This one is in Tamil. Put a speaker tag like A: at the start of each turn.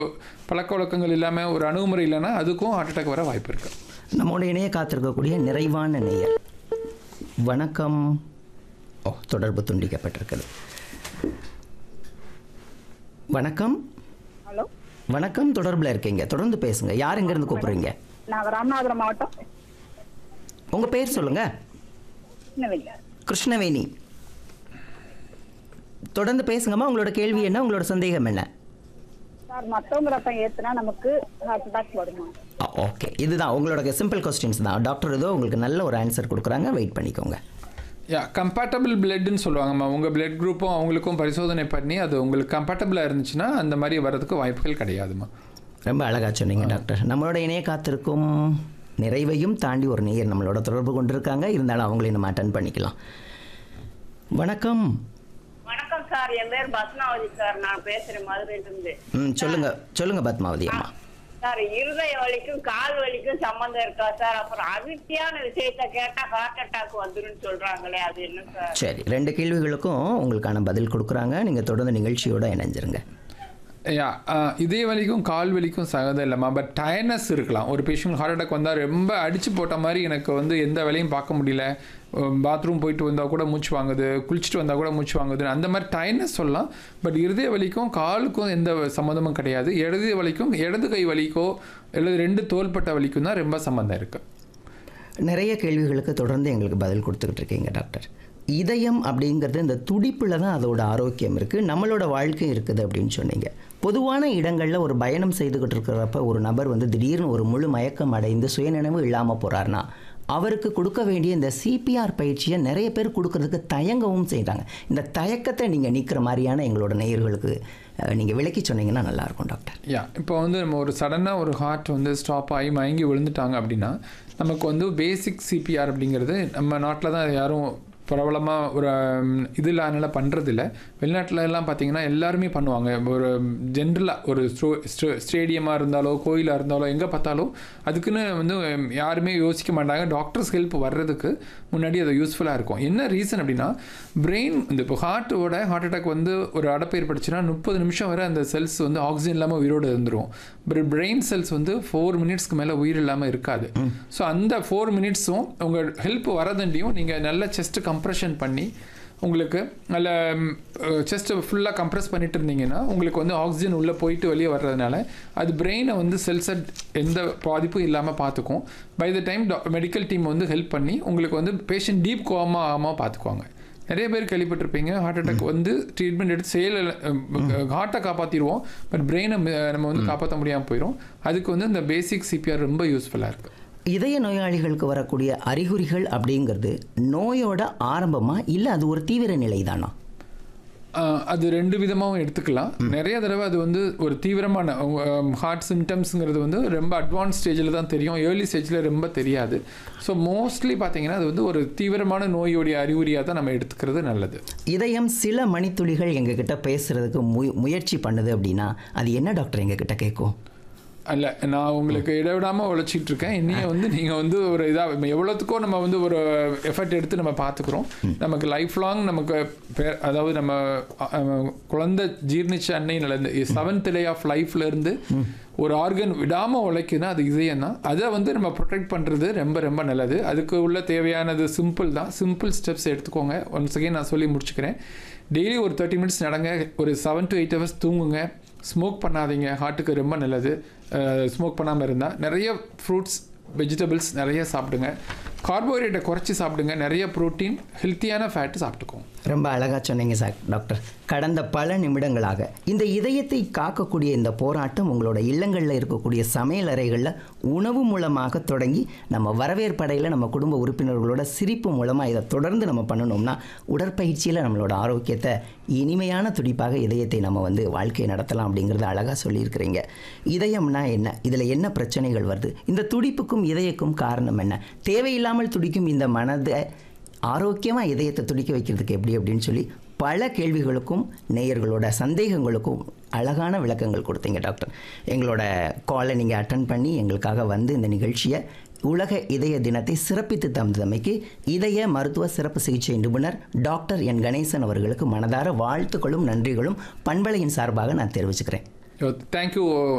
A: பழக்க வழக்கங்கள் இல்லாமல் ஒரு அணுகுமுறை இல்லைன்னா அதுக்கும் ஹார்ட் அட்டாக் வர வாய்ப்பு இருக்குது
B: நம்மோட இணைய காத்திருக்கக்கூடிய நிறைவான நேயர் வணக்கம் ஓ தொடர்பு துண்டிக்கப்பட்டிருக்குது வணக்கம்
C: ஹலோ
B: வணக்கம் தொடர்பில் இருக்கீங்க தொடர்ந்து பேசுங்க யார் எங்கேருந்து கூப்பிடுறீங்க
C: நாங்கள் ராமநாதபுரம் மாவட்டம்
B: உங்கள் பேர் சொல்லுங்க
C: சின்னவெளி
B: கிருஷ்ணவேணி தொடர்ந்து பேசுங்கம்மா உங்களோட கேள்வி என்ன உங்களோட சந்தேகம் என்ன
C: சார் மற்றவங்க ரத்தம் ஏற்றுனா நமக்கு ஹார்ட் அட்டாக் வருமா
B: ஓகே இதுதான் உங்களோட சிம்பிள் கொஸ்டின்ஸ் தான் டாக்டர் ஏதோ உங்களுக்கு நல்ல ஒரு ஆன்சர் கொடுக்குறாங்க வெயிட் பண்ணிக்கோங்க
A: யா கம்பேட்டபிள் பிளட்னு சொல்லுவாங்கம்மா உங்கள் பிளட் குரூப்பும் அவங்களுக்கும் பரிசோதனை பண்ணி அது உங்களுக்கு கம்பேட்டபிளாக இருந்துச்சுன்னா அந்த மாதிரி வர்றதுக்கு வாய்ப்புகள் கிடையாதுமா
B: ரொம்ப அழகாக சொன்னீங்க டாக்டர் நம்மளோட இணைய காத்திருக்கும் நிறைவையும் தாண்டி ஒரு நேயர் நம்மளோட தொடர்பு கொண்டிருக்காங்க இருந்தாலும் அவங்களையும் நம்ம அட்டன் பண்ணிக்கலாம் வணக்கம்
D: வணக்கம் சார் என் பேர் பத்மாவதி சார் நான் பேசுறேன் மதுரையிலிருந்து
B: ம் சொல்லுங்க சொல்லுங்க பத்மாவதி அம்மா
D: சார் இருதய வலிக்கும் கால் வலிக்கும் சம்பந்தம் இருக்கா சார் அப்புறம் அதிர்ச்சியான விஷயத்த கேட்டா ஹார்ட் அட்டாக் வந்துரும் சொல்றாங்களே அது என்ன சார்
B: சரி ரெண்டு கேள்விகளுக்கும் உங்களுக்கான பதில் கொடுக்குறாங்க நீங்கள் தொடர்ந்து நிகழ்ச்சியோட இணைஞ்சிருங்க
A: யா இதே வலிக்கும் கால் வலிக்கும் சகதம் இல்லைம்மா பட் டயர்னஸ் இருக்கலாம் ஒரு பேஷண்ட் ஹார்ட் அட்டாக் வந்தால் ரொம்ப அடிச்சு போட்ட மாதிரி எனக்கு வந்து எந்த வேலையும் பார்க்க முடியல பாத்ரூம் போயிட்டு வந்தால் கூட மூச்சு வாங்குது குளிச்சுட்டு வந்தால் கூட மூச்சு வாங்குது அந்த மாதிரி டயர்னஸ் சொல்லலாம் பட் இருதய வலிக்கும் காலுக்கும் எந்த சம்மந்தமும் கிடையாது இடது வலிக்கும் இடது கை வலிக்கோ அல்லது ரெண்டு தோள்பட்ட வலிக்கும் தான் ரொம்ப சம்மந்தம் இருக்குது
B: நிறைய கேள்விகளுக்கு தொடர்ந்து எங்களுக்கு பதில் கொடுத்துக்கிட்டு இருக்கீங்க டாக்டர் இதயம் அப்படிங்கிறது இந்த துடிப்பில் தான் அதோட ஆரோக்கியம் இருக்குது நம்மளோட வாழ்க்கை இருக்குது அப்படின்னு சொன்னீங்க பொதுவான இடங்களில் ஒரு பயணம் செய்துக்கிட்டு இருக்கிறப்ப ஒரு நபர் வந்து திடீர்னு ஒரு முழு மயக்கம் அடைந்து சுயநினைவு இல்லாமல் போகிறாருன்னா அவருக்கு கொடுக்க வேண்டிய இந்த சிபிஆர் பயிற்சியை நிறைய பேர் கொடுக்கறதுக்கு தயங்கவும் செய்கிறாங்க இந்த தயக்கத்தை நீங்கள் நீக்கிற மாதிரியான எங்களோட நேயர்களுக்கு நீங்கள் விளக்கி சொன்னீங்கன்னா நல்லாயிருக்கும் டாக்டர்
A: யா இப்போ வந்து நம்ம ஒரு சடனாக ஒரு ஹார்ட் வந்து ஸ்டாப் ஆகி மயங்கி விழுந்துட்டாங்க அப்படின்னா நமக்கு வந்து பேசிக் சிபிஆர் அப்படிங்கிறது நம்ம நாட்டில் தான் யாரும் பிரபலமாக ஒரு ம், இது இல்லாதனால பண்ணுறதில்ல வெளிநாட்டில் எல்லாம் பார்த்தீங்கன்னா எல்லாருமே பண்ணுவாங்க ஒரு ஜென்ரலாக ஒரு ஸ்டோ ஸ்டேடியமாக இருந்தாலோ கோயிலாக இருந்தாலோ எங்கே பார்த்தாலும் அதுக்குன்னு வந்து ம், யாருமே யோசிக்க மாட்டாங்க டாக்டர்ஸ் ஹெல்ப் வர்றதுக்கு முன்னாடி அது யூஸ்ஃபுல்லாக இருக்கும் என்ன ரீசன் அப்படின்னா பிரெயின் இந்த இப்போ ஹார்ட்டோட ஹார்ட் அட்டாக் வந்து ஒரு அடப்பு ஏற்பட்டுச்சுன்னா முப்பது நிமிஷம் வரை அந்த செல்ஸ் வந்து ஆக்சிஜன் இல்லாமல் உயிரோடு இருந்துரும் பிரெயின் செல்ஸ் வந்து ஃபோர் மினிட்ஸ்க்கு மேலே உயிர் இல்லாமல் இருக்காது ஸோ அந்த ஃபோர் மினிட்ஸும் உங்கள் ஹெல்ப் வரதண்டியும் நீங்கள் நல்ல செஸ்ட் கம்ப்ரெஷன் பண்ணி உங்களுக்கு நல்ல செஸ்ட்டை ஃபுல்லாக கம்ப்ரெஸ் பண்ணிட்டு இருந்தீங்கன்னா உங்களுக்கு வந்து ஆக்சிஜன் உள்ளே போயிட்டு வெளியே வர்றதுனால அது பிரெயினை வந்து செல்ஸை எந்த பாதிப்பும் இல்லாமல் பார்த்துக்கும் by the time medical team வந்து ஹெல்ப் பண்ணி உங்களுக்கு வந்து பேஷண்ட் டீப் கோமா ஆகாமல் பார்த்துக்குவாங்க நிறைய பேர் கேள்விப்பட்டிருப்பீங்க ஹார்ட் அட்டாக் வந்து ட்ரீட்மெண்ட் எடுத்து செயல் ஹார்ட்டை காப்பாற்றிடுவோம் பட் பிரெயினை நம்ம வந்து காப்பாற்ற முடியாமல் போயிடும் அதுக்கு வந்து இந்த பேசிக் சிபிஆர் ரொம்ப யூஸ்ஃபுல்லாக இருக்குது
B: இதய நோயாளிகளுக்கு வரக்கூடிய அறிகுறிகள் அப்படிங்கிறது நோயோட ஆரம்பமா இல்லை அது ஒரு தீவிர நிலை தானா
A: ஆஹ் அது ரெண்டு விதமாகவும் எடுத்துக்கலாம் நிறைய தடவை அது வந்து ஒரு தீவிரமான ஹார்ட் சிம்டம்ஸுங்கிறது வந்து ரொம்ப அட்வான்ஸ் ஸ்டேஜில் தான் தெரியும் ஏர்லி ஸ்டேஜில் ரொம்ப தெரியாது ஸோ மோஸ்ட்லி பார்த்தீங்கன்னா அது வந்து ஒரு தீவிரமான நோயுடைய அறிகுறியாக தான் நம்ம எடுத்துக்கிறது நல்லது
B: இதயம் சில மணித்துளிகள் எங்ககிட்ட பேசுறதுக்கு மு முயற்சி பண்ணுது அப்படின்னா அது என்ன டாக்டர் எங்ககிட்ட கேட்கும்
A: அல்ல நான் உங்களுக்கு இடைவிடாமல் உழைச்சிட்டு இருக்கேன் இன்னையும் வந்து நீங்கள் வந்து ஒரு இதாக எவ்வளோத்துக்கோ நம்ம வந்து ஒரு எஃபர்ட் எடுத்து நம்ம பார்த்துக்குறோம் நமக்கு லைஃப் லாங் நமக்கு பே- அதாவது நம்ம அஹ், குழந்தை ஜீர்ணிச்ச அன்னை நடந்து செவன்த் டே ஆஃப் லைஃப்ல இருந்து ஒரு ஆர்கன் விடாமல் உழைக்குதுன்னா அது இதயம் தான் அதை வந்து நம்ம ப்ரொடெக்ட் பண்ணுறது ரொம்ப ரொம்ப நல்லது அதுக்கு உள்ள தேவையானது சிம்பிள் தான் சிம்பிள் ஸ்டெப்ஸ் எடுத்துக்கோங்க ஒன்ஸ் அகைன் நான் சொல்லி முடிச்சுக்கிறேன் டெய்லி ஒரு தேர்ட்டி மினிட்ஸ் நடங்க ஒரு செவன் டு எயிட் ஹவர்ஸ் தூங்குங்க ஸ்மோக் பண்ணாதீங்க ஹார்ட்டுக்கு ரொம்ப நல்லது ஸ்மோக் பண்ணாமல் இருந்தால் நிறைய ஃப்ரூட்ஸ் வெஜிடபிள்ஸ் நிறைய சாப்பிடுங்க கார்போஹைட்ரேட்டை குறைச்சி சாப்பிடுங்க நிறைய ப்ரோட்டீன் ஹெல்த்தியான ஃபேட்டு சாப்பிட்டுக்கோங்க
B: ரொம்ப அழகாக சொன்னீங்க சார் டாக்டர் கடந்த பல நிமிடங்களாக இந்த இதயத்தை காக்கக்கூடிய இந்த போராட்டம் உங்களோட இல்லங்களில் இருக்கக்கூடிய சமையல் அறைகளில் உணவு மூலமாக தொடங்கி நம்ம வரவேற்படையில் நம்ம குடும்ப உறுப்பினர்களோட சிரிப்பு மூலமாக இதை தொடர்ந்து நம்ம பண்ணணும்னா உடற்பயிற்சியில் நம்மளோட ஆரோக்கியத்தை இனிமையான துடிப்பாக இதயத்தை நம்ம வந்து வாழ்க்கையை நடத்தலாம் அப்படிங்கிறத அழகாக சொல்லியிருக்கிறீங்க இதயம்னா என்ன இதில் என்ன பிரச்சனைகள் வருது இந்த துடிப்புக்கும் இதயக்கும் காரணம் என்ன தேவையில்லாமல் துடிக்கும் இந்த மனதை ஆரோக்கியமாக இதயத்தை துடிக்க வைக்கிறதுக்கு எப்படி அப்படின்னு சொல்லி பல கேள்விகளுக்கும் நேயர்களோட சந்தேகங்களுக்கும் அழகான விளக்கங்கள் கொடுத்தீங்க டாக்டர் எங்களோட காலை நீங்கள் அட்டன் பண்ணி எங்களுக்காக வந்து இந்த நிகழ்ச்சியை உலக இதய தினத்தை சிறப்பித்து தந்தமைக்கு இதய மருத்துவ சிறப்பு சிகிச்சை நிபுணர் டாக்டர் என் கணேசன் அவர்களுக்கு மனதார வாழ்த்துக்களும் நன்றிகளும் பண்பலையின் சார்பாக நான் தெரிவிச்சுக்கிறேன்
A: தேங்க்யூ